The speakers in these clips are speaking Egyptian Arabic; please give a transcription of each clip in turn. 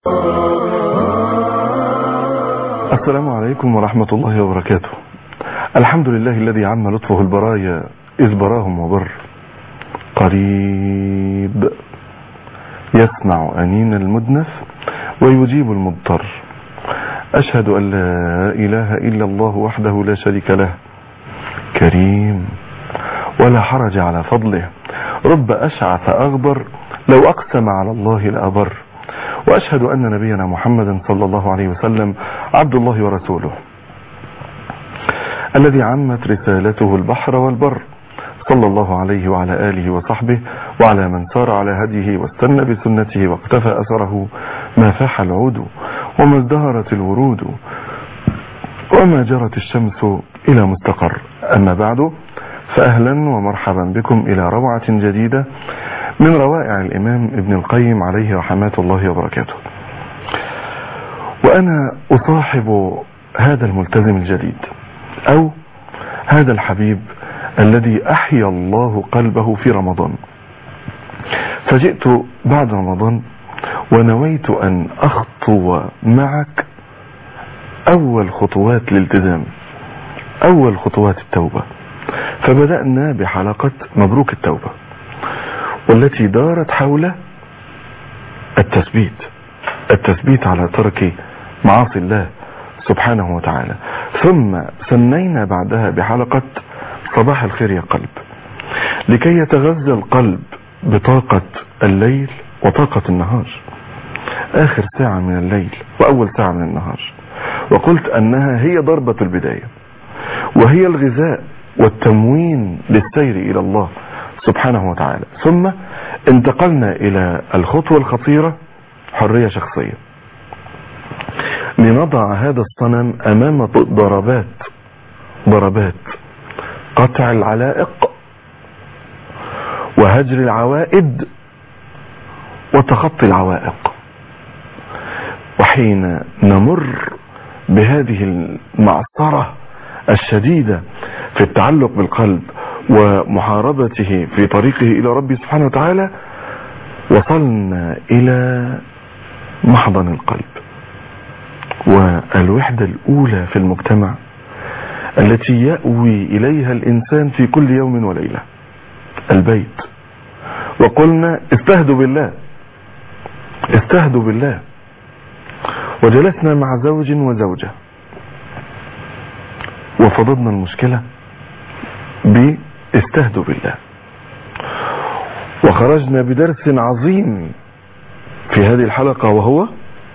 السلام عليكم ورحمة الله وبركاته الحمد لله الذي عم لطفه البرايا إذ براهم وبر قريب يسمع أنين المدنف ويجيب المضطر أشهد أن لا إله إلا الله وحده لا شريك له كريم ولا حرج على فضله رب أشعث أغبر لو أقسم على الله لأبر وأشهد أن نبينا محمدا صلى الله عليه وسلم عبد الله ورسوله الذي عمت رسالته البحر والبر صلى الله عليه وعلى آله وصحبه وعلى من سار على هديه واستنى بسنته واقتفى أثره ما فاح العود وما ازدهرت الورود وما جرت الشمس إلى مستقر أما بعد فأهلا ومرحبا بكم إلى روعة جديدة من روائع الإمام ابن القيم عليه رحمات الله وبركاته وأنا أصاحب هذا الملتزم الجديد أو هذا الحبيب الذي أحيا الله قلبه في رمضان فجئت بعد رمضان ونويت أن أخطو معك أول خطوات الالتزام أول خطوات التوبة فبدأنا بحلقة مبروك التوبة والتي دارت حول التثبيت التثبيت على ترك معاصي الله سبحانه وتعالى ثم سنينا بعدها بحلقة صباح الخير يا قلب لكي يتغذى القلب بطاقة الليل وطاقة النهار آخر ساعة من الليل وأول ساعة من النهار وقلت أنها هي ضربة البداية وهي الغذاء والتموين للسير إلى الله سبحانه وتعالى ثم انتقلنا إلى الخطوة الخطيرة حرية شخصية لنضع هذا الصنم أمام ضربات ضربات قطع العلائق وهجر العوائد وتخطي العوائق وحين نمر بهذه المعصرة الشديدة في التعلق بالقلب ومحاربته في طريقه إلى ربي سبحانه وتعالى وصلنا إلى محضن القلب والوحدة الأولى في المجتمع التي يأوي إليها الإنسان في كل يوم وليلة البيت وقلنا استهدوا بالله استهدوا بالله وجلسنا مع زوج وزوجة وفضضنا المشكلة باستهدوا بالله وخرجنا بدرس عظيم في هذه الحلقة وهو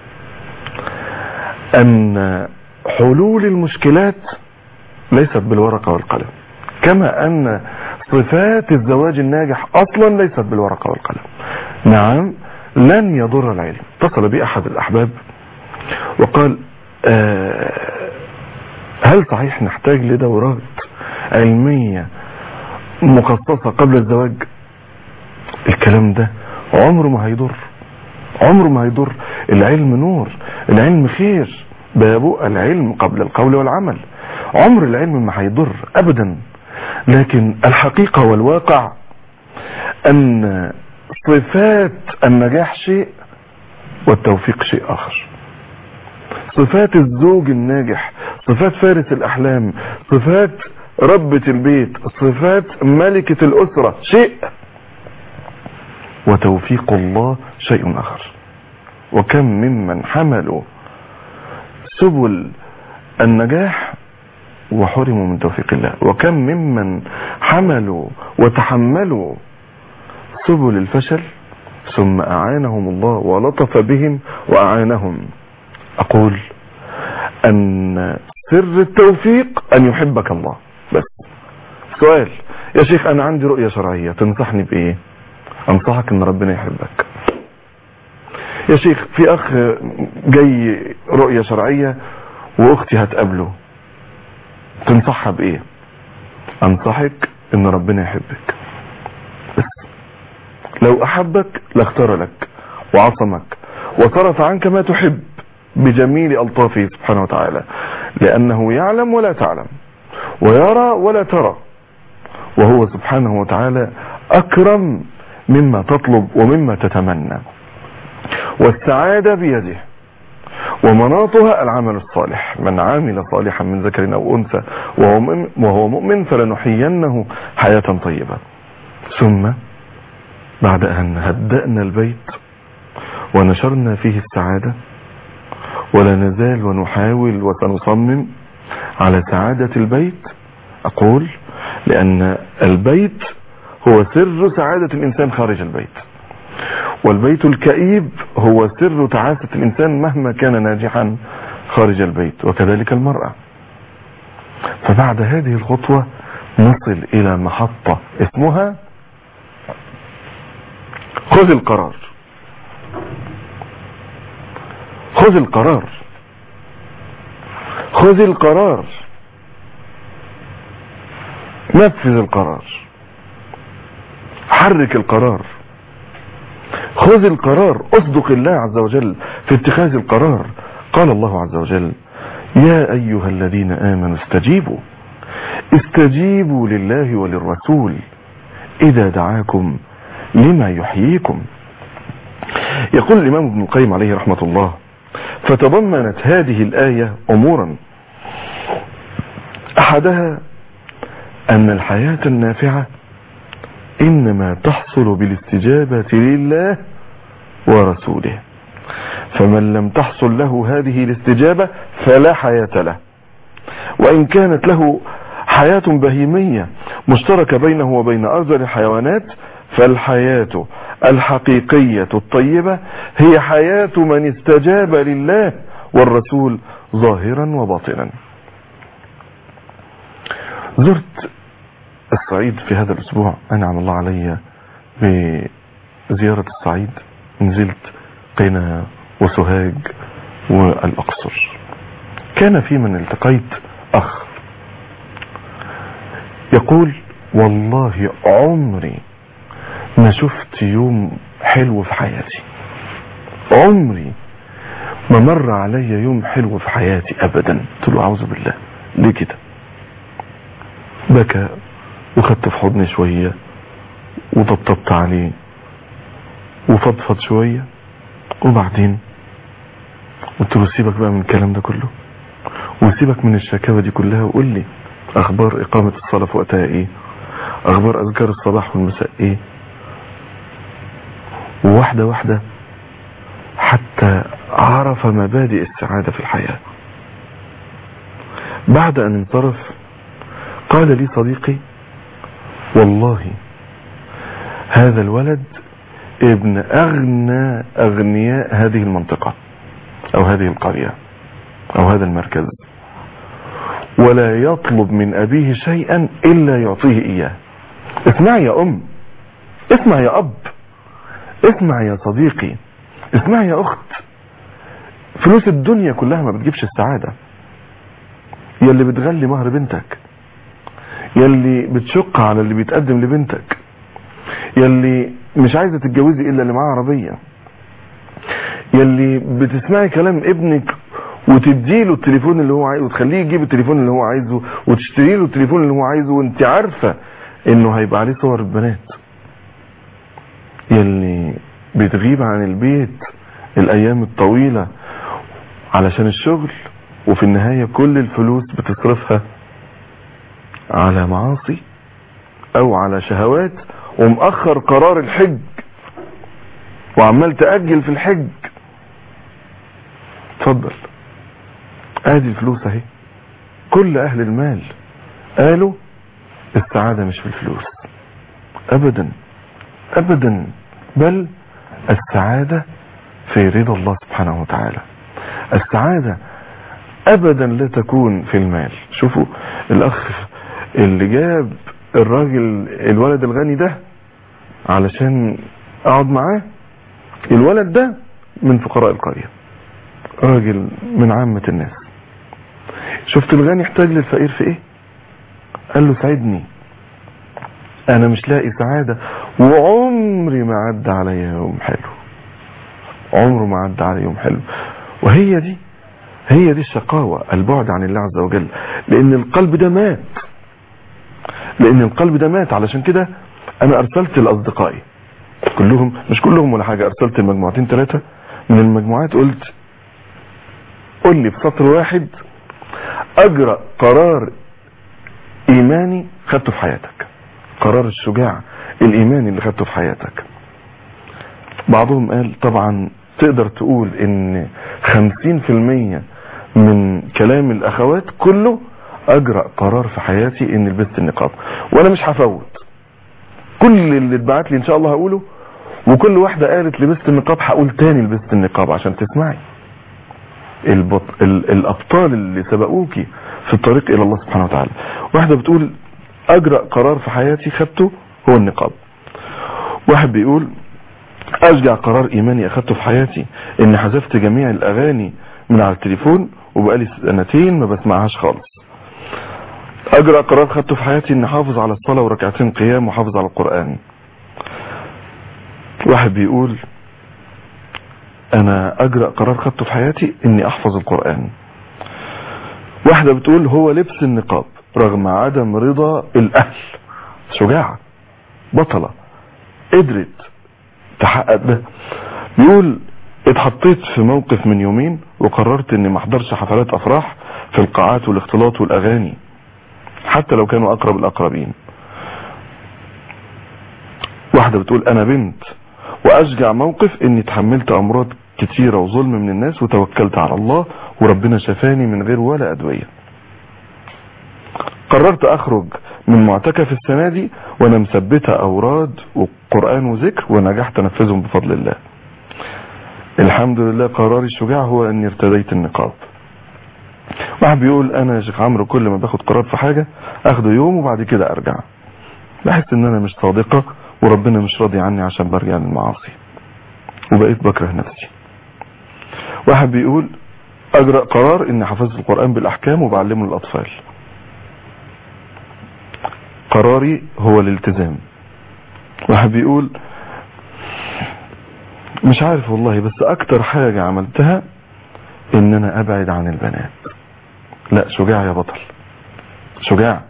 أن حلول المشكلات ليست بالورقة والقلم كما أن صفات الزواج الناجح أصلا ليست بالورقة والقلم نعم لن يضر العلم اتصل بي أحد الأحباب وقال آه هل صحيح نحتاج لدورات علمية مخصصة قبل الزواج الكلام ده عمره ما هيضر عمره ما هيضر العلم نور العلم خير بابه العلم قبل القول والعمل عمر العلم ما هيضر ابدا لكن الحقيقة والواقع ان صفات النجاح شيء والتوفيق شيء اخر صفات الزوج الناجح صفات فارس الاحلام صفات ربة البيت صفات ملكة الاسرة شيء وتوفيق الله شيء اخر وكم ممن حملوا سبل النجاح وحرموا من توفيق الله وكم ممن حملوا وتحملوا سبل الفشل ثم أعانهم الله ولطف بهم وأعانهم أقول أن سر التوفيق أن يحبك الله بس سؤال يا شيخ أنا عندي رؤية شرعية تنصحني بإيه أنصحك أن ربنا يحبك يا شيخ في أخ جاي رؤية شرعية وأختي هتقابله تنصحها بإيه أنصحك أن ربنا يحبك بس لو أحبك لاختار لك وعصمك وصرف عنك ما تحب بجميل ألطافه سبحانه وتعالى لأنه يعلم ولا تعلم ويرى ولا ترى وهو سبحانه وتعالى أكرم مما تطلب ومما تتمنى والسعادة بيده ومناطها العمل الصالح من عمل صالحا من ذكر أو أنثى وهو مؤمن, وهو مؤمن فلنحيينه حياة طيبة ثم بعد أن هدأنا البيت ونشرنا فيه السعادة ولا نزال ونحاول وسنصمم على سعادة البيت أقول لأن البيت هو سر سعادة الإنسان خارج البيت والبيت الكئيب هو سر تعاسة الإنسان مهما كان ناجحا خارج البيت وكذلك المرأة فبعد هذه الخطوة نصل إلى محطة اسمها خذ القرار خذ القرار خذ القرار نفذ القرار حرك القرار خذ القرار اصدق الله عز وجل في اتخاذ القرار قال الله عز وجل يا ايها الذين امنوا استجيبوا استجيبوا لله وللرسول اذا دعاكم لما يحييكم يقول الامام ابن القيم عليه رحمة الله فتضمنت هذه الآية امورا احدها ان الحياة النافعة انما تحصل بالاستجابة لله ورسوله فمن لم تحصل له هذه الاستجابة فلا حياة له وان كانت له حياة بهيمية مشتركة بينه وبين ارذل الحيوانات فالحياة الحقيقية الطيبة هي حياة من استجاب لله والرسول ظاهرا وباطنا زرت الصعيد في هذا الاسبوع انعم الله علي بزيارة الصعيد نزلت قنا وسوهاج والاقصر كان في من التقيت اخ يقول والله عمري ما شفت يوم حلو في حياتي عمري ما مر علي يوم حلو في حياتي ابدا قلت له اعوذ بالله ليه كده بكى وخدت في حضني شوية وطبطبت عليه وفضفض شوية وبعدين قلت له سيبك بقى من الكلام ده كله وسيبك من الشكاوى دي كلها وقول لي اخبار اقامة الصلاة في وقتها ايه اخبار اذكار الصباح والمساء ايه وواحدة واحدة حتى عرف مبادئ السعادة في الحياة بعد ان انصرف قال لي صديقي والله هذا الولد ابن اغنى اغنياء هذه المنطقة او هذه القرية او هذا المركز ولا يطلب من ابيه شيئا الا يعطيه اياه اسمع يا ام اسمع يا اب اسمع يا صديقي اسمع يا اخت فلوس الدنيا كلها ما بتجيبش السعادة يلي بتغلي مهر بنتك يلي بتشق على اللي بيتقدم لبنتك يلي مش عايزة تتجوزي الا اللي معاه عربية يلي بتسمعي كلام ابنك وتديله التليفون اللي هو عايزه وتخليه يجيب التليفون اللي هو عايزه وتشتري له التليفون اللي هو عايزه وانت عارفة انه هيبقى عليه صور البنات يلي بتغيب عن البيت الايام الطويلة علشان الشغل وفي النهاية كل الفلوس بتصرفها على معاصي او على شهوات ومأخر قرار الحج وعمال تأجل في الحج اتفضل ادي الفلوس اهي كل اهل المال قالوا السعادة مش في الفلوس ابدا ابدا بل السعادة في رضا الله سبحانه وتعالى السعادة ابدا لا تكون في المال شوفوا الاخ اللي جاب الراجل الولد الغني ده علشان اقعد معاه الولد ده من فقراء القرية راجل من عامة الناس شفت الغني يحتاج للفقير في ايه قال له ساعدني انا مش لاقي سعادة وعمري ما عدى عليا يوم حلو عمره ما عدى علي يوم حلو وهي دي هي دي الشقاوة البعد عن الله عز وجل لان القلب ده مات لان القلب ده مات علشان كده انا ارسلت لاصدقائي كلهم مش كلهم ولا حاجة ارسلت المجموعتين ثلاثة من المجموعات قلت قل لي بسطر واحد اجرأ قرار ايماني خدته في حياتك قرار الشجاع الايماني اللي خدته في حياتك بعضهم قال طبعا تقدر تقول ان خمسين في المية من كلام الاخوات كله اجرأ قرار في حياتي ان لبست النقاب وانا مش هفوت كل اللي اتبعت لي ان شاء الله هقوله وكل واحدة قالت لبست النقاب هقول تاني لبست النقاب عشان تسمعي البط... ال... الابطال اللي سبقوكي في الطريق الى الله سبحانه وتعالى واحدة بتقول اجرأ قرار في حياتي خدته هو النقاب واحد بيقول اشجع قرار ايماني اخدته في حياتي اني حذفت جميع الاغاني من على التليفون وبقالي سنتين ما بسمعهاش خالص اجرأ قرار خدته في حياتي اني حافظ على الصلاة وركعتين قيام وحافظ على القرآن واحد بيقول انا اجرأ قرار خدته في حياتي اني احفظ القرآن واحدة بتقول هو لبس النقاب رغم عدم رضا الاهل شجاعة بطلة قدرت تحقق ده بيقول اتحطيت في موقف من يومين وقررت اني ما احضرش حفلات افراح في القاعات والاختلاط والاغاني حتى لو كانوا اقرب الاقربين واحدة بتقول انا بنت واشجع موقف اني تحملت امراض كتيرة وظلم من الناس وتوكلت على الله وربنا شفاني من غير ولا ادوية قررت اخرج من معتكف السنة دي وانا مثبتة اوراد وقرآن وذكر ونجحت انفذهم بفضل الله الحمد لله قراري الشجاع هو اني ارتديت النقاب واحد بيقول انا يا شيخ عمرو كل ما باخد قرار في حاجة اخده يوم وبعد كده ارجع بحس ان انا مش صادقة وربنا مش راضي عني عشان برجع للمعاصي وبقيت بكره نفسي واحد بيقول اجرأ قرار اني حفظت القرآن بالاحكام وبعلمه للاطفال قراري هو الالتزام واحد بيقول مش عارف والله بس اكتر حاجة عملتها ان انا ابعد عن البنات لا شجاع يا بطل شجاع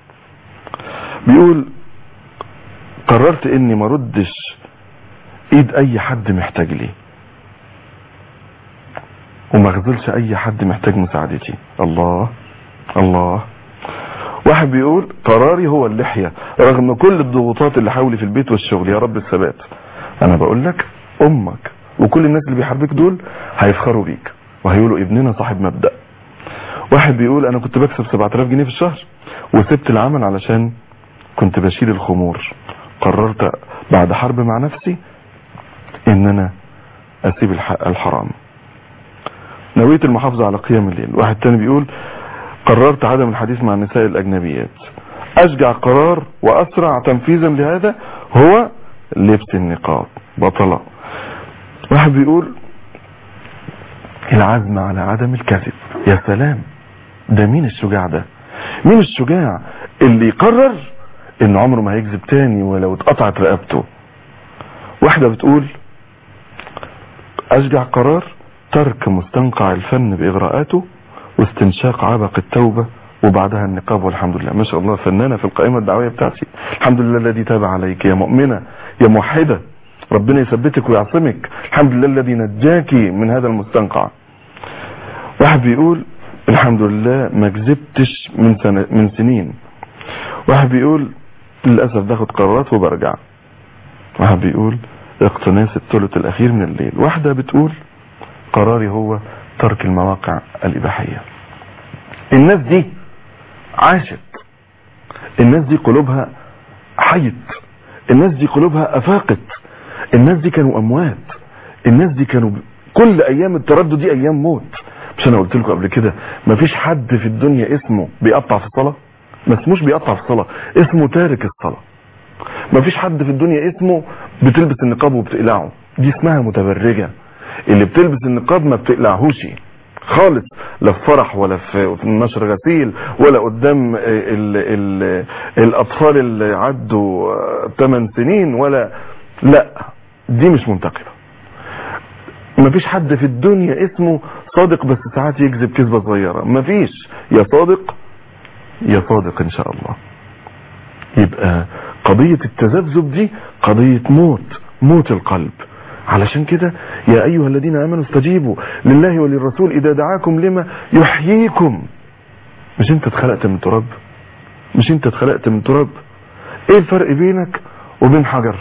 بيقول قررت اني ما ردش ايد اي حد محتاج لي وما اخذلش اي حد محتاج مساعدتي الله الله واحد بيقول قراري هو اللحية رغم كل الضغوطات اللي حولي في البيت والشغل يا رب الثبات انا بقول لك امك وكل الناس اللي بيحاربك دول هيفخروا بيك وهيقولوا ابننا صاحب مبدأ واحد بيقول انا كنت بكسب 7000 جنيه في الشهر وسبت العمل علشان كنت بشيل الخمور قررت بعد حرب مع نفسي ان انا اسيب الحرام نويت المحافظة على قيام الليل واحد تاني بيقول قررت عدم الحديث مع النساء الاجنبيات اشجع قرار واسرع تنفيذا لهذا هو لبس النقاب بطلة واحد بيقول العزم على عدم الكذب يا سلام ده مين الشجاع ده مين الشجاع اللي يقرر ان عمره ما هيكذب تاني ولو اتقطعت رقبته واحدة بتقول اشجع قرار ترك مستنقع الفن باغراءاته واستنشاق عبق التوبة وبعدها النقاب والحمد لله ما شاء الله فنانة في القائمة الدعوية بتاعتي الحمد لله الذي تاب عليك يا مؤمنة يا موحدة ربنا يثبتك ويعصمك الحمد لله الذي نجاك من هذا المستنقع واحد بيقول الحمد لله ما كذبتش من سنة من سنين واحد بيقول للأسف باخد قرارات وبرجع واحد بيقول اقتناص الثلث الأخير من الليل واحدة بتقول قراري هو ترك المواقع الإباحية الناس دي عاشت الناس دي قلوبها حيت الناس دي قلوبها أفاقت الناس دي كانوا أموات الناس دي كانوا كل أيام التردد دي أيام موت مش أنا قلت لكم قبل كده مفيش حد في الدنيا اسمه بيقطع في الصلاة ما اسموش بيقطع في الصلاة اسمه تارك الصلاة مفيش حد في الدنيا اسمه بتلبس النقاب وبتقلعه دي اسمها متبرجة اللي بتلبس النقاب ما بتقلعهوش خالص لا في فرح ولا في نشر غسيل ولا قدام ال ال الاطفال اللي عدوا 8 سنين ولا لا دي مش منتقبة مفيش حد في الدنيا اسمه صادق بس ساعات يكذب كذبة صغيرة مفيش يا صادق يا صادق ان شاء الله يبقى قضية التذبذب دي قضية موت موت القلب علشان كده يا ايها الذين امنوا استجيبوا لله وللرسول اذا دعاكم لما يحييكم مش انت اتخلقت من تراب مش انت اتخلقت من تراب ايه الفرق بينك وبين حجر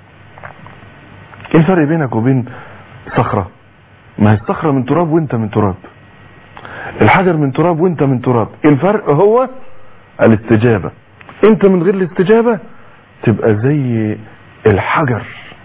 ايه الفرق بينك وبين صخرة ما هي الصخرة من تراب وانت من تراب الحجر من تراب وانت من تراب الفرق هو الاستجابة انت من غير الاستجابة تبقى زي الحجر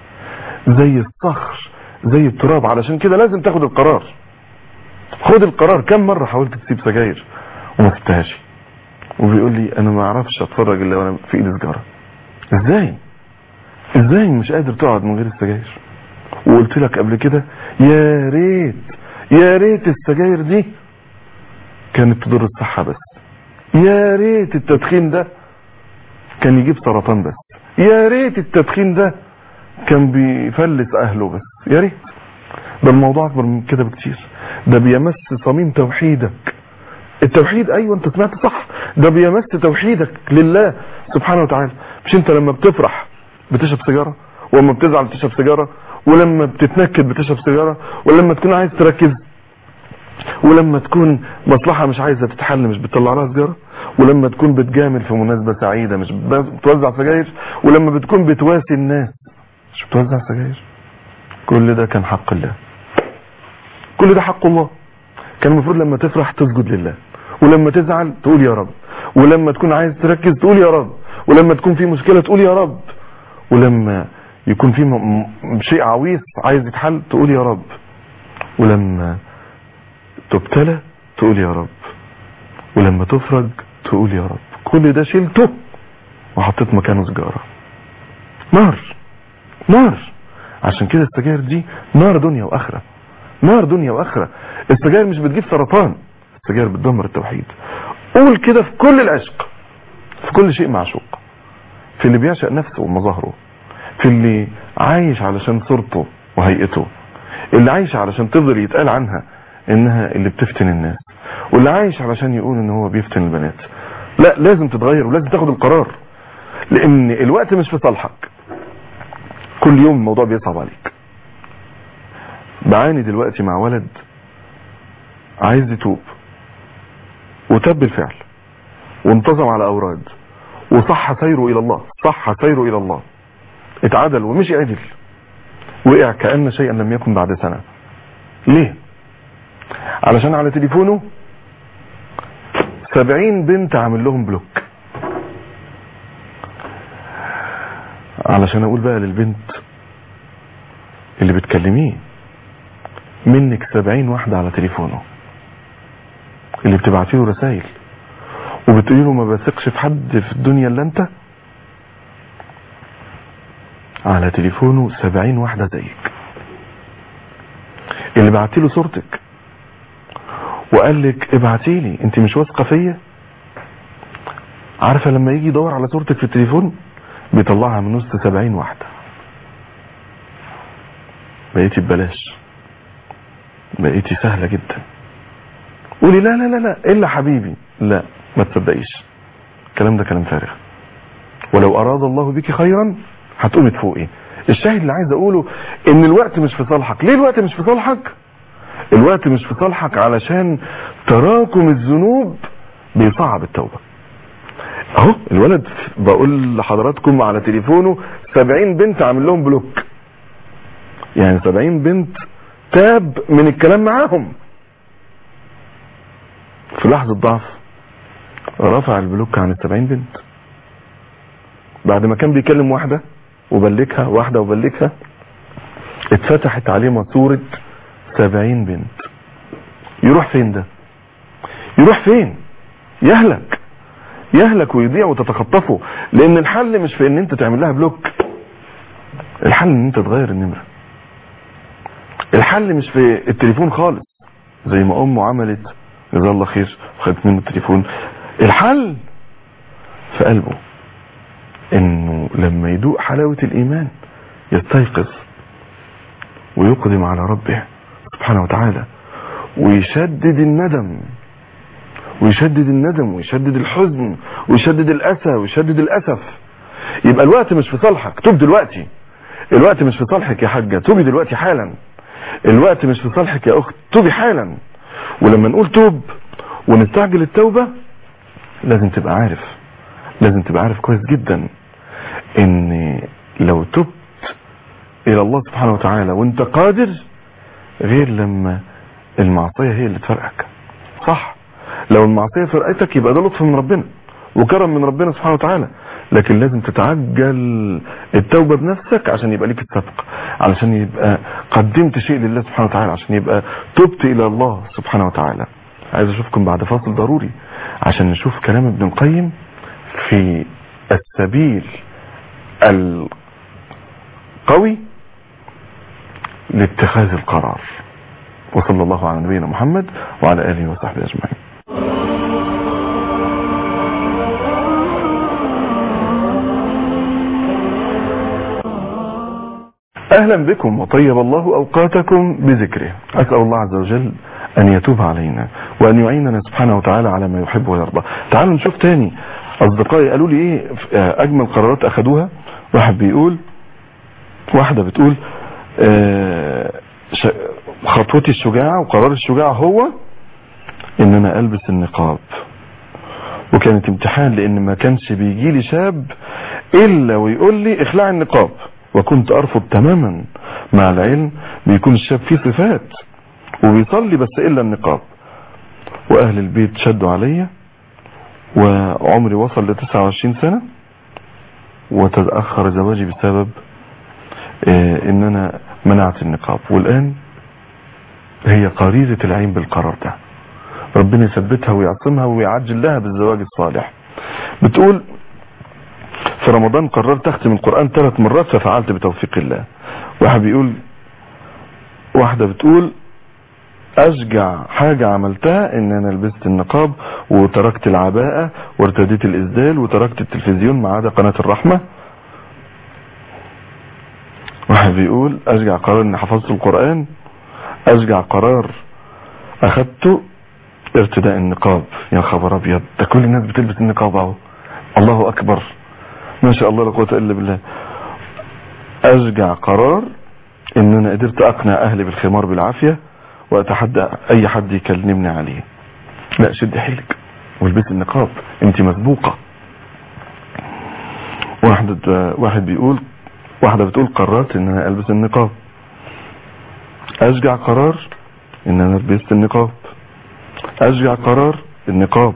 زي الصخر زي التراب علشان كده لازم تاخد القرار خد القرار كم مرة حاولت تسيب سجاير وما سبتهاش وبيقول لي انا ما اعرفش اتفرج الا وانا في ايدي سجاره ازاي ازاي مش قادر تقعد من غير السجاير وقلت لك قبل كده يا ريت يا ريت السجاير دي كانت تضر الصحة بس يا ريت التدخين ده كان يجيب سرطان بس يا ريت التدخين ده كان بيفلس اهله بس يا ريت ده الموضوع اكبر من كده بكتير ده بيمس صميم توحيدك التوحيد ايوه انت سمعت صح ده بيمس توحيدك لله سبحانه وتعالى مش انت لما بتفرح بتشرب سيجاره ولما بتزعل بتشرب سيجاره ولما بتتنكد بتشرب سيجاره ولما تكون عايز تركز ولما تكون مصلحه مش عايزه تتحل مش بتطلع لها سيجاره ولما تكون بتجامل في مناسبه سعيده مش بتوزع سجاير ولما بتكون بتواسي الناس مش بتوزع سجاير كل ده كان حق الله كل ده حق الله كان المفروض لما تفرح تسجد لله ولما تزعل تقول يا رب ولما تكون عايز تركز تقول يا رب ولما تكون في مشكلة تقول يا رب ولما يكون في م- م- شيء عويص عايز يتحل تقول يا رب ولما تبتلى تقول يا رب ولما تفرج تقول يا رب كل ده شلته وحطيت مكانه سجارة نار نار عشان كده السجاير دي نار دنيا واخره نار دنيا واخره السجاير مش بتجيب سرطان السجاير بتدمر التوحيد قول كده في كل العشق في كل شيء معشوق في اللي بيعشق نفسه ومظاهره في اللي عايش علشان صورته وهيئته اللي عايش علشان تفضل يتقال عنها انها اللي بتفتن الناس واللي عايش علشان يقول ان هو بيفتن البنات لا لازم تتغير ولازم تاخد القرار لان الوقت مش في صالحك كل يوم الموضوع بيصعب عليك بعاني دلوقتي مع ولد عايز يتوب وتاب بالفعل وانتظم على اوراد وصح سيره الى الله صح سيره الى الله اتعدل ومشي عدل وقع كأن شيئا لم يكن بعد سنة ليه علشان على تليفونه سبعين بنت عامل لهم بلوك علشان اقول بقى للبنت اللي بتكلميه منك سبعين واحدة على تليفونه اللي بتبعتي له رسائل وبتقولي له ما بثقش في حد في الدنيا الا انت على تليفونه سبعين واحدة زيك اللي بعتي له صورتك وقال لك ابعتي لي انت مش واثقه فيا عارفه لما يجي يدور على صورتك في التليفون بيطلعها من وسط سبعين واحدة بقيتي ببلاش بقيتي سهلة جدا قولي لا لا لا لا الا حبيبي لا ما تصدقيش الكلام ده كلام فارغ ولو اراد الله بك خيرا هتقومي تفوقي الشاهد اللي عايز اقوله ان الوقت مش في صالحك ليه الوقت مش في صالحك الوقت مش في صالحك علشان تراكم الذنوب بيصعب التوبه اهو الولد بقول لحضراتكم على تليفونه سبعين بنت عامل لهم بلوك يعني سبعين بنت تاب من الكلام معاهم في لحظة ضعف رفع البلوك عن السبعين بنت بعد ما كان بيكلم واحدة وبلكها واحدة وبلكها اتفتحت عليه ماسورة سبعين بنت يروح فين ده يروح فين يهلك يهلك ويضيع وتتخطفه لان الحل مش في ان انت تعمل لها بلوك الحل ان انت تغير النمرة الحل مش في التليفون خالص زي ما امه عملت جزاه الله خير وخدت منه التليفون الحل في قلبه انه لما يدوق حلاوة الايمان يستيقظ ويقدم على ربه سبحانه وتعالى ويشدد الندم ويشدد الندم ويشدد الحزن ويشدد الأسى ويشدد الأسف يبقى الوقت مش في صالحك توب دلوقتي الوقت مش في صالحك يا حاجة توبي دلوقتي حالا الوقت مش في صالحك يا اخت توبي حالا ولما نقول توب ونستعجل التوبة لازم تبقى عارف لازم تبقى عارف كويس جدا ان لو تبت الى الله سبحانه وتعالى وانت قادر غير لما المعصية هي اللي تفرقك صح لو المعصية فرقتك يبقى ده لطف من ربنا وكرم من ربنا سبحانه وتعالى لكن لازم تتعجل التوبة بنفسك عشان يبقى ليك السبق علشان يبقى قدمت شيء لله سبحانه وتعالى عشان يبقى تبت الى الله سبحانه وتعالى عايز اشوفكم بعد فاصل ضروري عشان نشوف كلام ابن القيم في السبيل القوي لاتخاذ القرار وصلى الله على نبينا محمد وعلى آله وصحبه أجمعين أهلا بكم وطيب الله أوقاتكم بذكره أسأل الله عز وجل أن يتوب علينا وأن يعيننا سبحانه وتعالى على ما يحب ويرضى تعالوا نشوف تاني أصدقائي قالوا لي إيه أجمل قرارات أخدوها واحد بيقول واحدة بتقول آه خطوتي الشجاعة وقرار الشجاعة هو ان انا البس النقاب وكانت امتحان لان ما كانش بيجي لي شاب الا ويقول لي اخلع النقاب وكنت ارفض تماما مع العلم بيكون الشاب فيه صفات وبيصلي بس الا النقاب واهل البيت شدوا عليا وعمري وصل ل 29 سنة وتأخر زواجي بسبب ان انا منعت النقاب والان هي قريرة العين بالقرار ده ربنا يثبتها ويعصمها ويعجل لها بالزواج الصالح بتقول في رمضان قررت اختم القرآن ثلاث مرات ففعلت بتوفيق الله واحد بيقول واحدة بتقول اشجع حاجة عملتها ان انا لبست النقاب وتركت العباءة وارتديت الاسدال وتركت التلفزيون ما عدا قناة الرحمة واحد بيقول اشجع قرار اني حفظت القرآن اشجع قرار اخدته ارتداء النقاب يا خبر ابيض ده كل الناس بتلبس النقاب اهو الله اكبر ما شاء الله لا قوه الا بالله اشجع قرار ان انا قدرت اقنع اهلي بالخمار بالعافيه واتحدى اي حد يكلمني عليه لا شد حيلك والبس النقاب انت مسبوقه واحد واحد بيقول واحده بتقول قررت ان انا البس النقاب اشجع قرار ان انا لبست النقاب اشجع قرار النقاب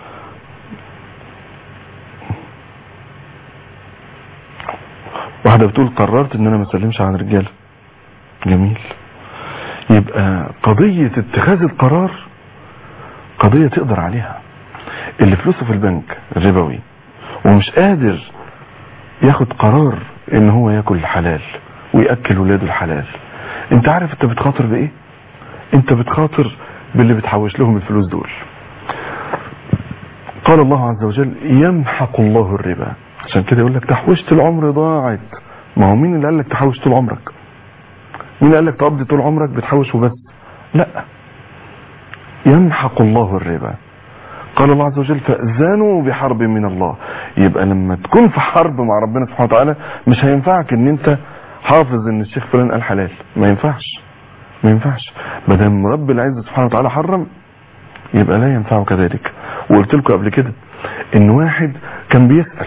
واحدة بتقول قررت ان انا ما اسلمش على رجالة جميل يبقى قضية اتخاذ القرار قضية تقدر عليها اللي فلوسه في البنك الربوي ومش قادر ياخد قرار ان هو ياكل الحلال ويأكل ولاده الحلال انت عارف انت بتخاطر بايه انت بتخاطر باللي بتحوش لهم الفلوس دول قال الله عز وجل يمحق الله الربا عشان كده يقول لك تحوشت العمر ضاعت ما هو مين اللي قال لك تحوش طول عمرك مين اللي قال لك تقضي طول عمرك بتحوش وبس لا يمحق الله الربا قال الله عز وجل فأذنوا بحرب من الله يبقى لما تكون في حرب مع ربنا سبحانه وتعالى مش هينفعك ان انت حافظ ان الشيخ فلان قال حلال ما ينفعش ما ينفعش ما دام رب العزة سبحانه وتعالى حرم يبقى لا ينفعه كذلك وقلت لكم قبل كده ان واحد كان بيسأل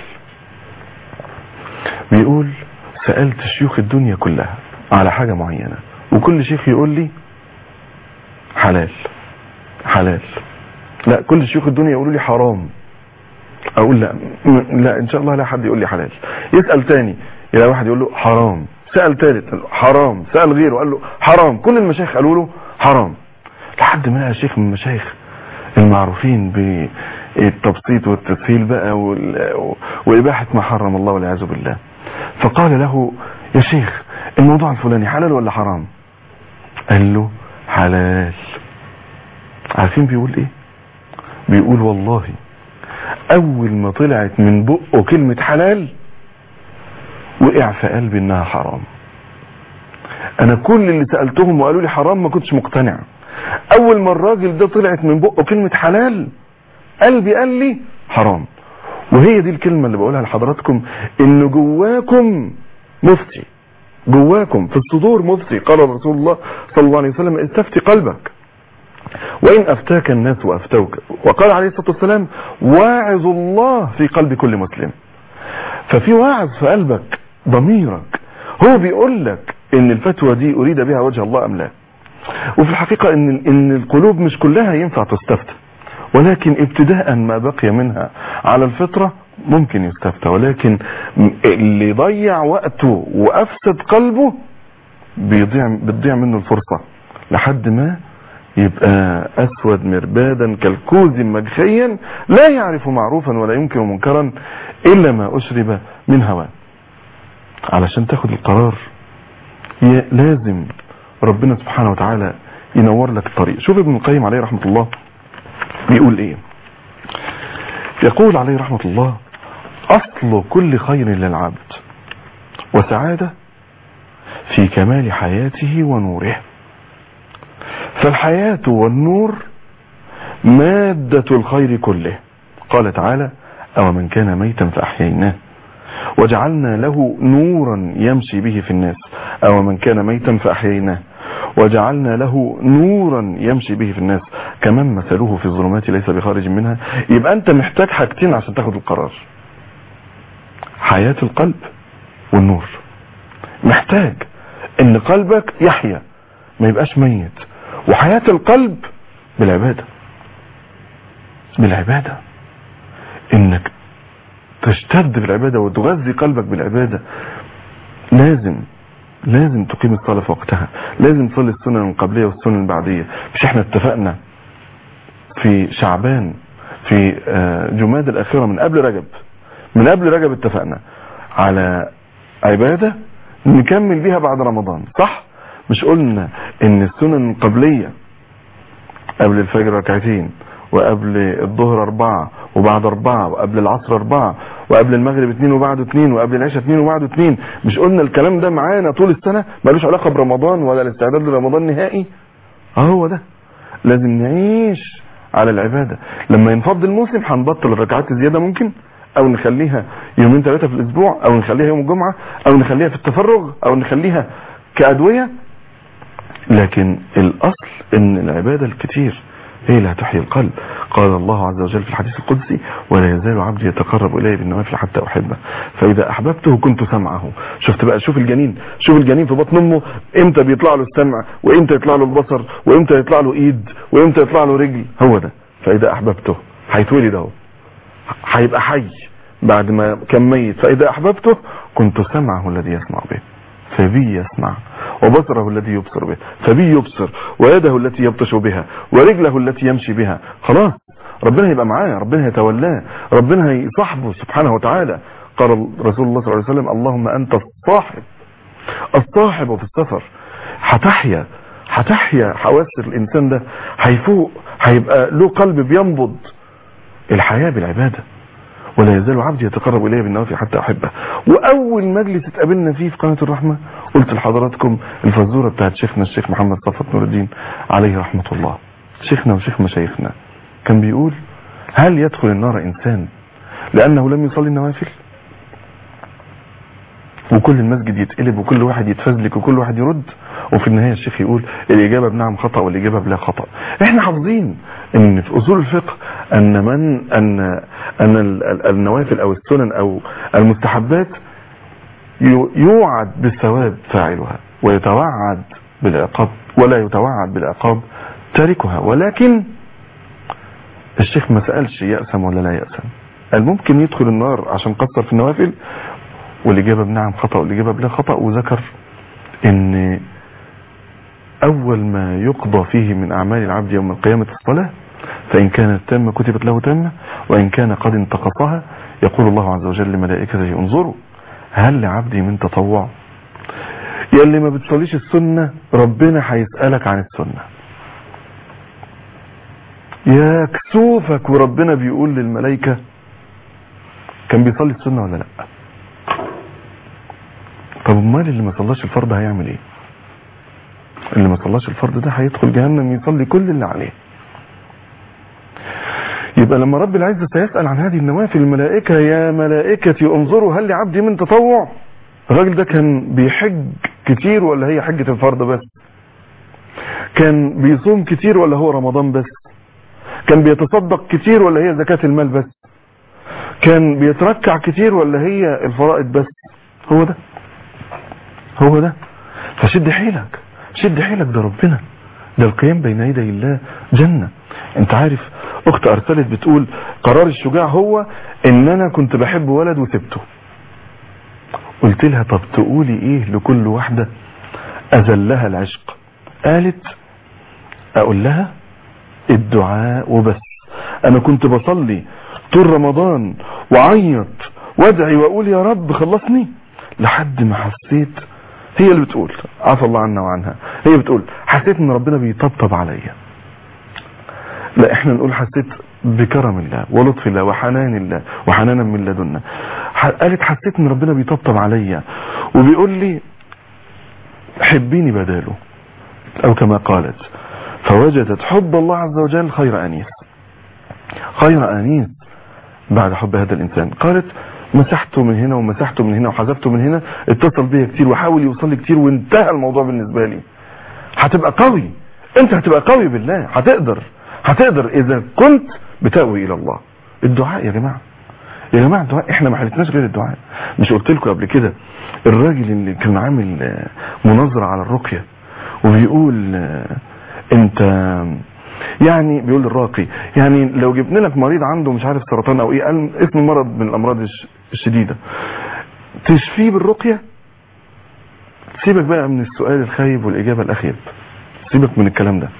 بيقول سألت شيوخ الدنيا كلها على حاجة معينة وكل شيخ يقول لي حلال حلال لا كل شيوخ الدنيا يقولوا لي حرام اقول لا لا ان شاء الله لا حد يقول لي حلال يسأل تاني يلاقي واحد يقول له حرام سأل ثالث قال له حرام سأل غيره قال له حرام كل المشايخ قالوا له حرام لحد ما لقى شيخ من المشايخ المعروفين بالتبسيط والتسهيل بقى وإباحة ما حرم الله والعياذ بالله فقال له يا شيخ الموضوع الفلاني حلال ولا حرام قال له حلال عارفين بيقول ايه بيقول والله اول ما طلعت من بقه كلمة حلال وقع في قلبي انها حرام انا كل اللي سألتهم وقالوا لي حرام ما كنتش مقتنع اول ما الراجل ده طلعت من بقه كلمة حلال قلبي قال لي حرام وهي دي الكلمة اللي بقولها لحضراتكم ان جواكم مفتي جواكم في الصدور مفتي قال رسول الله صلى الله عليه وسلم استفتي قلبك وإن أفتاك الناس وأفتوك وقال عليه الصلاة والسلام واعظ الله في قلب كل مسلم ففي واعظ في قلبك ضميرك هو بيقول لك ان الفتوى دي اريد بها وجه الله ام لا وفي الحقيقة ان, إن القلوب مش كلها ينفع تستفتى ولكن ابتداء ما بقي منها على الفطرة ممكن يستفتى ولكن اللي ضيع وقته وافسد قلبه بيضيع بتضيع منه الفرصة لحد ما يبقى اسود مربادا كالكوز مجخيا لا يعرف معروفا ولا ينكر منكرا الا ما اشرب من هواه علشان تاخد القرار لازم ربنا سبحانه وتعالى ينور لك الطريق شوف ابن القيم عليه رحمة الله بيقول ايه يقول عليه رحمة الله اصل كل خير للعبد وسعادة في كمال حياته ونوره فالحياة والنور مادة الخير كله قال تعالى او من كان ميتا فاحييناه وجعلنا له نورا يمشي به في الناس او من كان ميتا فاحييناه وجعلنا له نورا يمشي به في الناس كمان مثله في الظلمات ليس بخارج منها يبقى انت محتاج حاجتين عشان تاخد القرار حياة القلب والنور محتاج ان قلبك يحيا ما يبقاش ميت وحياة القلب بالعبادة بالعبادة انك تشتد بالعبادة وتغذي قلبك بالعبادة لازم لازم تقيم الصلاة في وقتها لازم تصلي السنن القبلية والسنن البعدية مش احنا اتفقنا في شعبان في جماد الأخيرة من قبل رجب من قبل رجب اتفقنا على عبادة نكمل بيها بعد رمضان صح مش قلنا ان السنن القبلية قبل الفجر ركعتين وقبل الظهر أربعة وبعد أربعة وقبل العصر أربعة وقبل المغرب اتنين وبعده اتنين وقبل العشاء اتنين وبعده اتنين مش قلنا الكلام ده معانا طول السنة ملوش علاقة برمضان ولا الاستعداد لرمضان نهائي هو ده لازم نعيش على العبادة لما ينفض الموسم هنبطل الركعات الزيادة ممكن او نخليها يومين ثلاثة في الاسبوع او نخليها يوم الجمعة او نخليها في التفرغ او نخليها كأدوية لكن الاصل ان العبادة الكتير هي اللي هتحيي القلب قال الله عز وجل في الحديث القدسي ولا يزال عبدي يتقرب الي بالنوافل حتى احبه فاذا احببته كنت سمعه شفت بقى شوف الجنين شوف الجنين في بطن امه امتى بيطلع له السمع وامتى يطلع له البصر وامتى يطلع له ايد وامتى يطلع له رجل هو ده فاذا احببته هيتولد اهو هيبقى حي بعد ما كان ميت فاذا احببته كنت سمعه الذي يسمع به فبي يسمع وبصره الذي يبصر به فبي يبصر ويده التي يبطش بها ورجله التي يمشي بها خلاص ربنا هيبقى معاه ربنا هيتولاه ربنا هيصاحبه سبحانه وتعالى قال رسول الله صلى الله عليه وسلم اللهم انت الصاحب الصاحب في السفر هتحيا هتحيا حواس الانسان ده هيفوق هيبقى له قلب بينبض الحياة بالعبادة ولا يزال عبدي يتقرب الي بالنوافل حتى احبه واول مجلس اتقابلنا فيه في قناه الرحمه قلت لحضراتكم الفزوره بتاعت شيخنا الشيخ محمد صفوت نور الدين عليه رحمه الله شيخنا وشيخ مشايخنا كان بيقول هل يدخل النار انسان لانه لم يصلي النوافل وكل المسجد يتقلب وكل واحد يتفزلك وكل واحد يرد وفي النهاية الشيخ يقول الإجابة بنعم خطأ والإجابة بلا خطأ احنا حافظين ان في أصول الفقه أن من أن أن النوافل أو السنن أو المستحبات يوعد بالثواب فاعلها ويتوعد بالعقاب ولا يتوعد بالعقاب تاركها ولكن الشيخ ما سألش يأسم ولا لا يأسم قال ممكن يدخل النار عشان قصر في النوافل والإجابة بنعم خطأ والإجابة بلا خطأ وذكر ان اول ما يقضى فيه من اعمال العبد يوم القيامة الصلاة فان كانت تامة كتبت له تامة وان كان قد انتقصها يقول الله عز وجل لملائكته انظروا هل لعبدي من تطوع يا اللي ما بتصليش السنة ربنا هيسألك عن السنة يا كسوفك وربنا بيقول للملائكة كان بيصلي السنة ولا لا طب امال اللي ما صلاش الفرض هيعمل ايه اللي ما صلاش الفرض ده هيدخل جهنم يصلي كل اللي عليه يبقى لما رب العزة سيسأل عن هذه النوافل الملائكة يا ملائكتي انظروا هل لعبدي من تطوع الراجل ده كان بيحج كتير ولا هي حجة الفرض بس كان بيصوم كتير ولا هو رمضان بس كان بيتصدق كتير ولا هي زكاة المال بس كان بيتركع كتير ولا هي الفرائض بس هو ده هو ده فشد حيلك شد حيلك ده ربنا ده القيام بين يدي الله جنة انت عارف اخت ارسلت بتقول قرار الشجاع هو ان انا كنت بحب ولد وسبته قلت لها طب تقولي ايه لكل واحدة اذلها العشق قالت اقول لها الدعاء وبس انا كنت بصلي طول رمضان وعيط وادعي واقول يا رب خلصني لحد ما حسيت هي اللي بتقول عفى الله عنا وعنها هي بتقول حسيت ان ربنا بيطبطب عليا لا احنا نقول حسيت بكرم الله ولطف الله وحنان الله وحنانا من لدنا قالت حسيت ان ربنا بيطبطب عليا وبيقول لي حبيني بداله او كما قالت فوجدت حب الله عز وجل خير انيس خير انيس بعد حب هذا الانسان قالت مسحته من هنا ومسحته من هنا وحذفته من هنا اتصل بيا كتير وحاول يوصل لي كتير وانتهى الموضوع بالنسبة لي هتبقى قوي انت هتبقى قوي بالله هتقدر هتقدر اذا كنت بتأوي الى الله الدعاء يا جماعة يا جماعة الدعاء احنا ما حلتناش غير الدعاء مش قلت لكم قبل كده الراجل اللي كان عامل مناظرة على الرقية وبيقول انت يعني بيقول الراقي يعني لو جبنا لك مريض عنده مش عارف سرطان او ايه قال اسم مرض من الامراض الشديدة تشفيه بالرقية سيبك بقى من السؤال الخايب والاجابة الاخيب سيبك من الكلام ده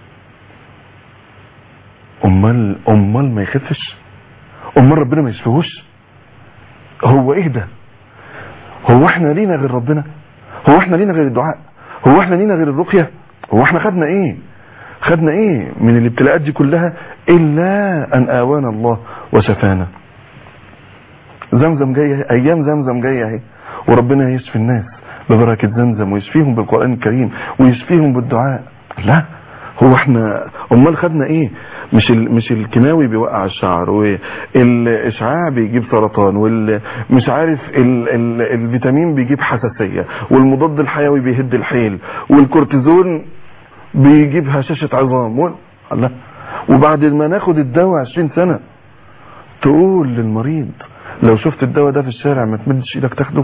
امال امال ما يخفش امال ربنا ما يشفيهوش هو ايه ده هو احنا لينا غير ربنا هو احنا لينا غير الدعاء هو احنا لينا غير الرقية هو احنا خدنا ايه خدنا ايه من الابتلاءات دي كلها الا ان اوانا الله وشفانا زمزم جاية ايام زمزم جاية اهي وربنا يشفي الناس ببركة زمزم ويشفيهم بالقرآن الكريم ويشفيهم بالدعاء لا هو احنا امال خدنا ايه مش ال مش الكيماوي بيوقع الشعر والاشعاع بيجيب سرطان والمش عارف ال ال الفيتامين بيجيب حساسية والمضاد الحيوي بيهد الحيل والكورتيزون بيجيب هشاشة عظام و... لا وبعد ما ناخد الدواء 20 سنة تقول للمريض لو شفت الدواء ده في الشارع ما تمدش ايدك تاخده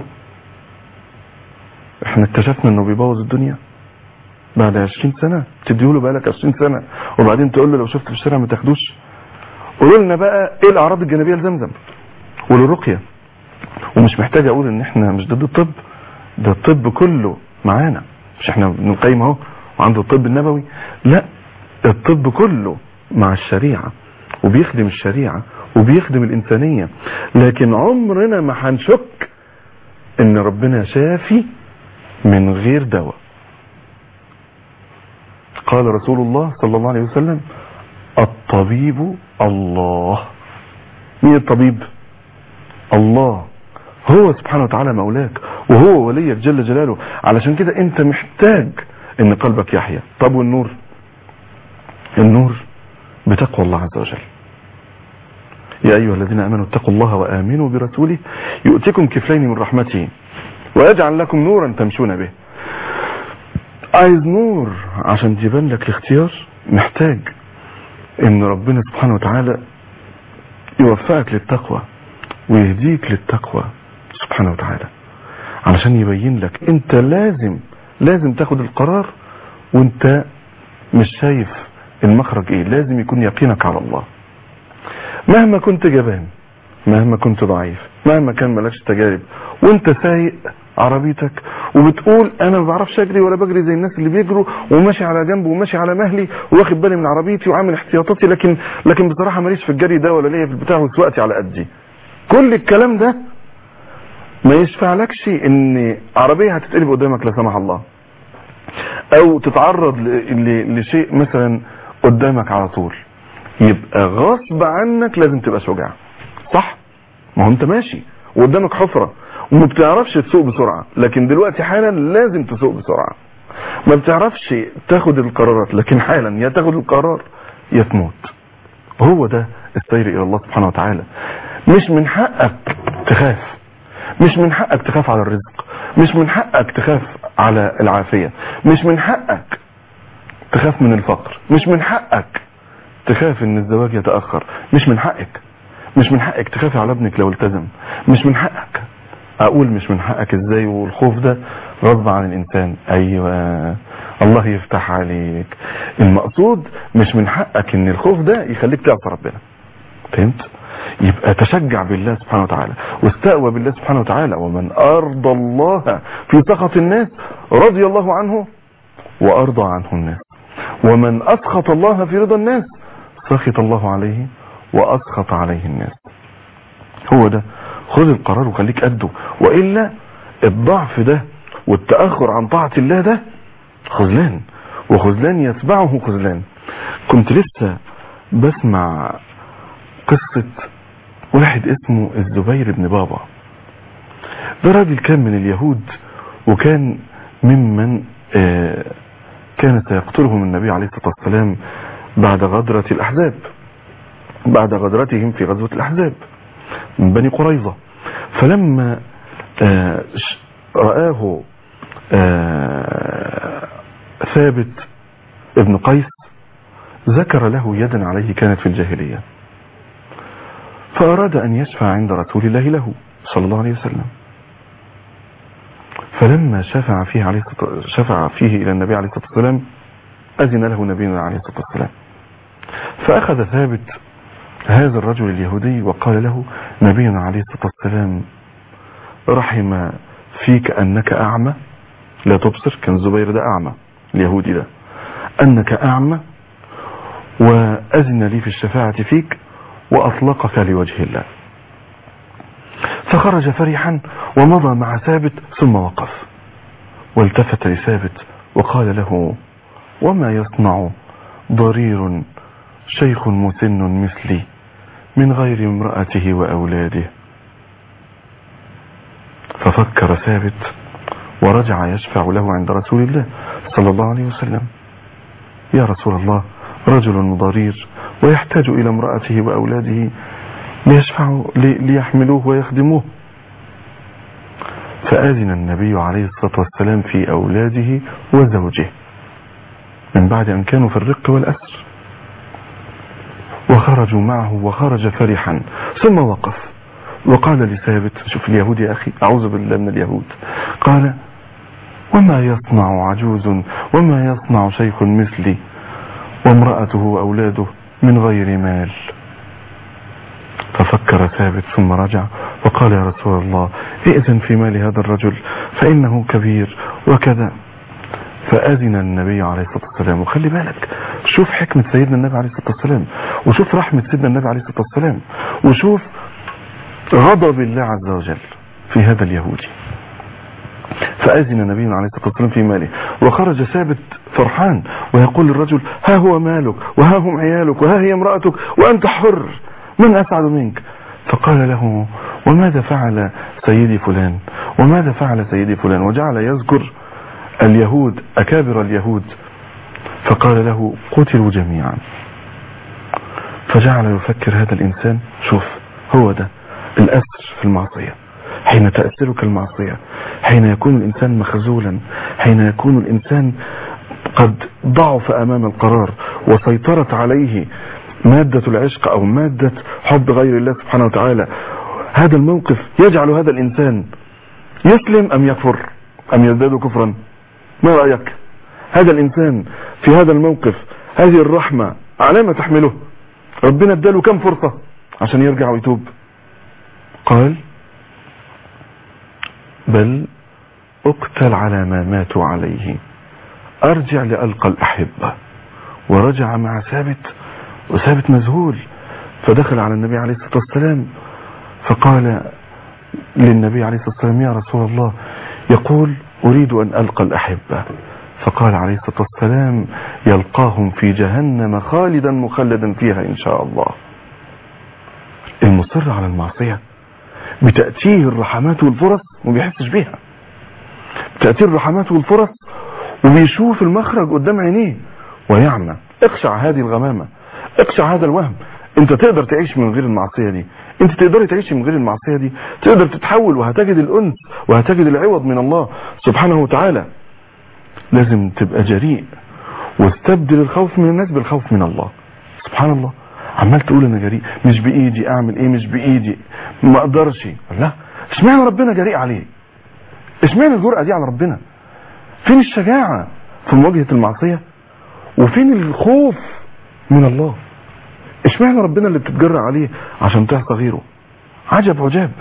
احنا اكتشفنا انه بيبوظ الدنيا بعد 20 سنة تديهوله بقالك 20 سنة وبعدين تقول له لو شفت في الشارع ما تاخدوش قولوا لنا بقى ايه الاعراض الجانبية لزمزم وللرقية ومش محتاج اقول ان احنا مش ضد الطب ده الطب كله معانا مش احنا بنقيم اهو وعنده الطب النبوي لا الطب كله مع الشريعة وبيخدم الشريعة وبيخدم الإنسانية لكن عمرنا ما هنشك ان ربنا شافي من غير دواء قال رسول الله صلى الله عليه وسلم الطبيب الله مين الطبيب الله هو سبحانه وتعالى مولاك وهو وليك جل جلاله علشان كده انت محتاج ان قلبك يحيا طب والنور النور بتقوى الله عز وجل يا أيها الذين أمنوا اتقوا الله وآمنوا برسوله يؤتكم كفلين من رحمته ويجعل لكم نورا تمشون به عايز نور عشان تبان لك الاختيار محتاج ان ربنا سبحانه وتعالى يوفقك للتقوى ويهديك للتقوى سبحانه وتعالى علشان يبين لك انت لازم لازم تاخد القرار وانت مش شايف المخرج ايه لازم يكون يقينك على الله مهما كنت جبان مهما كنت ضعيف مهما كان مالكش تجارب وانت سايق عربيتك وبتقول انا ما بعرفش اجري ولا بجري زي الناس اللي بيجروا وماشي على جنب وماشي على مهلي واخد بالي من عربيتي وعامل احتياطاتي لكن لكن بصراحه ماليش في الجري ده ولا ليا في البتاع وسواقتي على قدي كل الكلام ده ما يشفعلكش ان عربيه هتتقلب قدامك لا سمح الله او تتعرض لشيء مثلا قدامك على طول يبقى غصب عنك لازم تبقى شجاع صح ما هو انت ماشي وقدامك حفرة وما بتعرفش تسوق بسرعة لكن دلوقتي حالا لازم تسوق بسرعة ما بتعرفش تاخد القرارات لكن حالا يا تاخد القرار يا تموت هو ده السير الى الله سبحانه وتعالى مش من حقك تخاف مش من حقك تخاف على الرزق مش من حقك تخاف على العافية مش من حقك تخاف من الفقر مش من حقك تخاف ان الزواج يتأخر مش من حقك مش من حقك تخافي على ابنك لو التزم مش من حقك اقول مش من حقك ازاي والخوف ده غصب عن الانسان ايوه الله يفتح عليك المقصود مش من حقك ان الخوف ده يخليك تعصى ربنا فهمت يبقى تشجع بالله سبحانه وتعالى واستقوى بالله سبحانه وتعالى ومن ارضى الله في سخط الناس رضي الله عنه وارضى عنه الناس ومن اسخط الله في رضا الناس سخط الله عليه واسخط عليه الناس هو ده خذ القرار وخليك قده وإلا الضعف ده والتأخر عن طاعة الله ده خذلان وخذلان يتبعه خذلان كنت لسه بسمع قصة واحد اسمه الزبير بن بابا ده راجل كان من اليهود وكان ممن آه كان سيقتلهم النبي عليه الصلاة والسلام بعد غدرة الأحزاب بعد غدرتهم في غزوة الأحزاب من بني قريظة فلما آه رآه آه ثابت ابن قيس ذكر له يدا عليه كانت في الجاهلية فأراد أن يشفع عند رسول الله له صلى الله عليه وسلم فلما شفع فيه عليه شفع فيه إلى النبي عليه الصلاة والسلام أذن له نبينا عليه الصلاة والسلام فأخذ ثابت هذا الرجل اليهودي وقال له نبينا عليه الصلاة والسلام رحم فيك أنك أعمى لا تبصر كان زبير ده أعمى اليهودي ده أنك أعمى وأذن لي في الشفاعة فيك وأطلقك لوجه الله فخرج فرحا ومضى مع ثابت ثم وقف والتفت لثابت وقال له وما يصنع ضرير شيخ مسن مثلي من غير امرأته وأولاده ففكر ثابت ورجع يشفع له عند رسول الله صلى الله عليه وسلم يا رسول الله رجل ضرير ويحتاج إلى امرأته وأولاده ليشفعوا ليحملوه ويخدموه فآذن النبي عليه الصلاة والسلام في أولاده وزوجه من بعد أن كانوا في الرق والأسر وخرجوا معه وخرج فرحا ثم وقف وقال لثابت شوف اليهود يا أخي أعوذ بالله من اليهود قال وما يصنع عجوز وما يصنع شيخ مثلي وامرأته وأولاده من غير مال ففكر ثابت ثم رجع وقال يا رسول الله ائذن في مال هذا الرجل فإنه كبير وكذا فأذن النبي عليه الصلاة والسلام وخلي بالك شوف حكمة سيدنا النبي عليه الصلاة والسلام وشوف رحمة سيدنا النبي عليه الصلاة والسلام وشوف غضب الله عز وجل في هذا اليهودي فأذن النبي عليه الصلاة والسلام في ماله وخرج ثابت فرحان ويقول للرجل ها هو مالك وها هم عيالك وها هي امرأتك وأنت حر من أسعد منك فقال له وماذا فعل سيدي فلان وماذا فعل سيدي فلان وجعل يذكر اليهود أكابر اليهود فقال له قتلوا جميعا فجعل يفكر هذا الإنسان شوف هو ده الأسر في المعصية حين تأثرك المعصية حين يكون الإنسان مخزولا حين يكون الإنسان قد ضعف أمام القرار وسيطرت عليه مادة العشق أو مادة حب غير الله سبحانه وتعالى هذا الموقف يجعل هذا الإنسان يسلم أم يكفر أم يزداد كفرا ما رأيك هذا الإنسان في هذا الموقف هذه الرحمة على ما تحمله ربنا اداله كم فرصة عشان يرجع ويتوب قال بل اقتل على ما ماتوا عليه ارجع لألقى الأحبة ورجع مع ثابت وثابت مذهول فدخل على النبي عليه الصلاة والسلام فقال للنبي عليه الصلاة والسلام يا رسول الله يقول أريد أن ألقى الأحبة فقال عليه الصلاة والسلام يلقاهم في جهنم خالدا مخلدا فيها إن شاء الله المصر على المعصية بتأتيه الرحمات والفرص وما بيحسش بيها بتأتيه الرحمات والفرص وبيشوف المخرج قدام عينيه ويعمى اقشع هذه الغمامة اقشع هذا الوهم انت تقدر تعيش من غير المعصية دي انت تقدر تعيش من غير المعصية دي تقدر تتحول وهتجد الانس وهتجد العوض من الله سبحانه وتعالى لازم تبقى جريء واستبدل الخوف من الناس بالخوف من الله سبحان الله عمال تقول انا جريء مش بايدي اعمل ايه مش بايدي ما اقدرش لا اشمعنى ربنا جريء عليه اشمعنى الجرأة دي على ربنا فين الشجاعة في مواجهة المعصية وفين الخوف من الله اشمعنى ربنا اللي بتتجرأ عليه عشان تعصى غيره عجب عجاب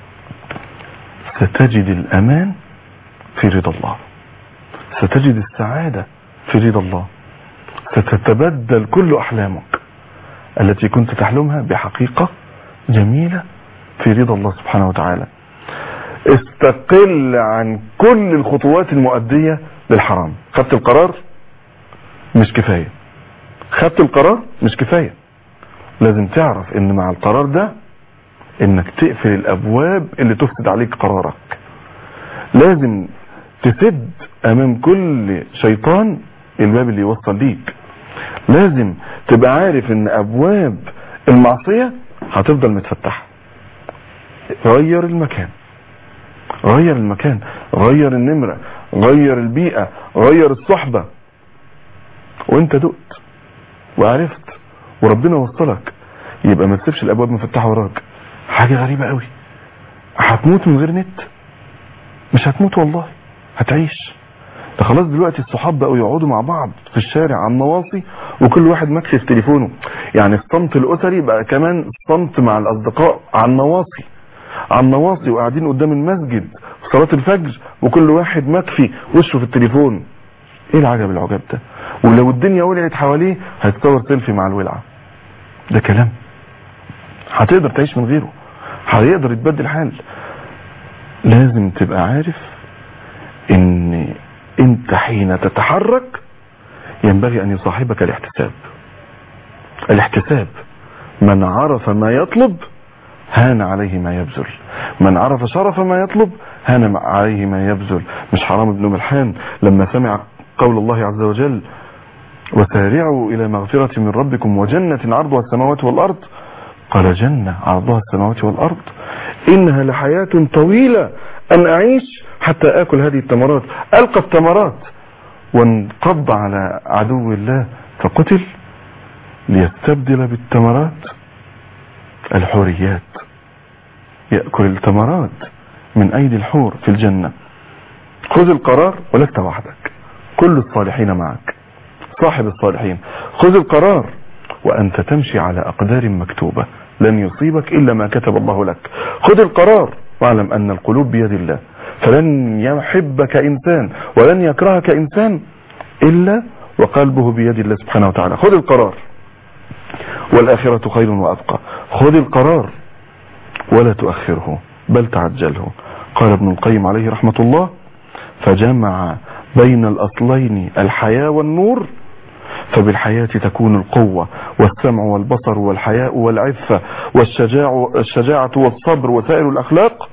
ستجد الامان في رضا الله ستجد السعادة في رضا الله ستتبدل كل احلامك التي كنت تحلمها بحقيقة جميلة في رضا الله سبحانه وتعالى استقل عن كل الخطوات المؤدية للحرام خدت القرار مش كفاية خدت القرار مش كفاية لازم تعرف ان مع القرار ده انك تقفل الابواب اللي تفسد عليك قرارك لازم تسد امام كل شيطان الباب اللي يوصل ليك لازم تبقى عارف ان ابواب المعصية هتفضل متفتحة غير المكان غير المكان غير النمرة غير البيئة غير الصحبة وانت دقت وعرفت وربنا وصلك يبقى ما تسيبش الابواب مفتحة وراك حاجة غريبة قوي هتموت من غير نت مش هتموت والله هتعيش ده خلاص دلوقتي الصحاب بقوا يقعدوا مع بعض في الشارع على النواصي وكل واحد مكشف في تليفونه يعني الصمت الاسري بقى كمان صمت مع الاصدقاء على النواصي على النواصي وقاعدين قدام المسجد في صلاة الفجر وكل واحد مكفي وشه في التليفون ايه العجب العجاب ده ولو الدنيا ولعت حواليه هيتصور سيلفي مع الولعة ده كلام هتقدر تعيش من غيره هيقدر يتبدل حال لازم تبقى عارف ان انت حين تتحرك ينبغي ان يصاحبك الاحتساب الاحتساب من عرف ما يطلب هان عليه ما يبذل من عرف شرف ما يطلب هان عليه ما يبذل مش حرام بن ملحان لما سمع قول الله عز وجل وسارعوا إلى مغفرة من ربكم وجنة عرضها السماوات والأرض قال جنة عرضها السماوات والأرض إنها لحياة طويلة أن أعيش حتى آكل هذه التمرات ألقى التمرات وانقض على عدو الله فقتل ليستبدل بالتمرات الحوريات يأكل التمرات من أيدي الحور في الجنة خذ القرار ولست وحدك كل الصالحين معك صاحب الصالحين خذ القرار وأنت تمشي على أقدار مكتوبة لن يصيبك إلا ما كتب الله لك خذ القرار واعلم أن القلوب بيد الله فلن يحبك إنسان ولن يكرهك إنسان إلا وقلبه بيد الله سبحانه وتعالى خذ القرار والآخرة خير وأبقى خذ القرار ولا تؤخره بل تعجله قال ابن القيم عليه رحمة الله فجمع بين الأصلين الحياة والنور فبالحياة تكون القوة والسمع والبصر والحياء والعفة والشجاع الشجاعة والصبر وسائر الأخلاق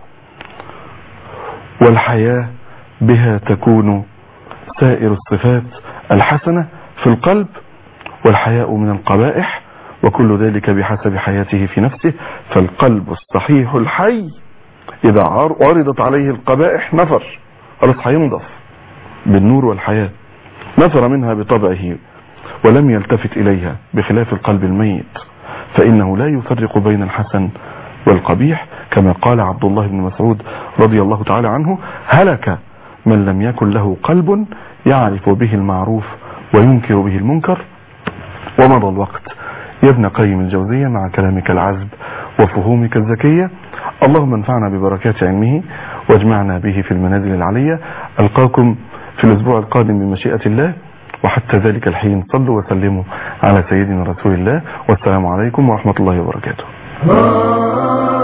والحياة بها تكون سائر الصفات الحسنة في القلب والحياء من القبائح وكل ذلك بحسب حياته في نفسه فالقلب الصحيح الحي إذا عرضت عليه القبائح نفر خلاص هينضف بالنور والحياة نفر منها بطبعه ولم يلتفت إليها بخلاف القلب الميت فإنه لا يفرق بين الحسن والقبيح كما قال عبد الله بن مسعود رضي الله تعالى عنه هلك من لم يكن له قلب يعرف به المعروف وينكر به المنكر ومضى الوقت يا ابن قيم الجوزية مع كلامك العذب وفهومك الذكية اللهم انفعنا ببركات علمه واجمعنا به في المنازل العلية ألقاكم في الأسبوع القادم بمشيئة الله وحتى ذلك الحين صلوا وسلموا على سيدنا رسول الله والسلام عليكم ورحمة الله وبركاته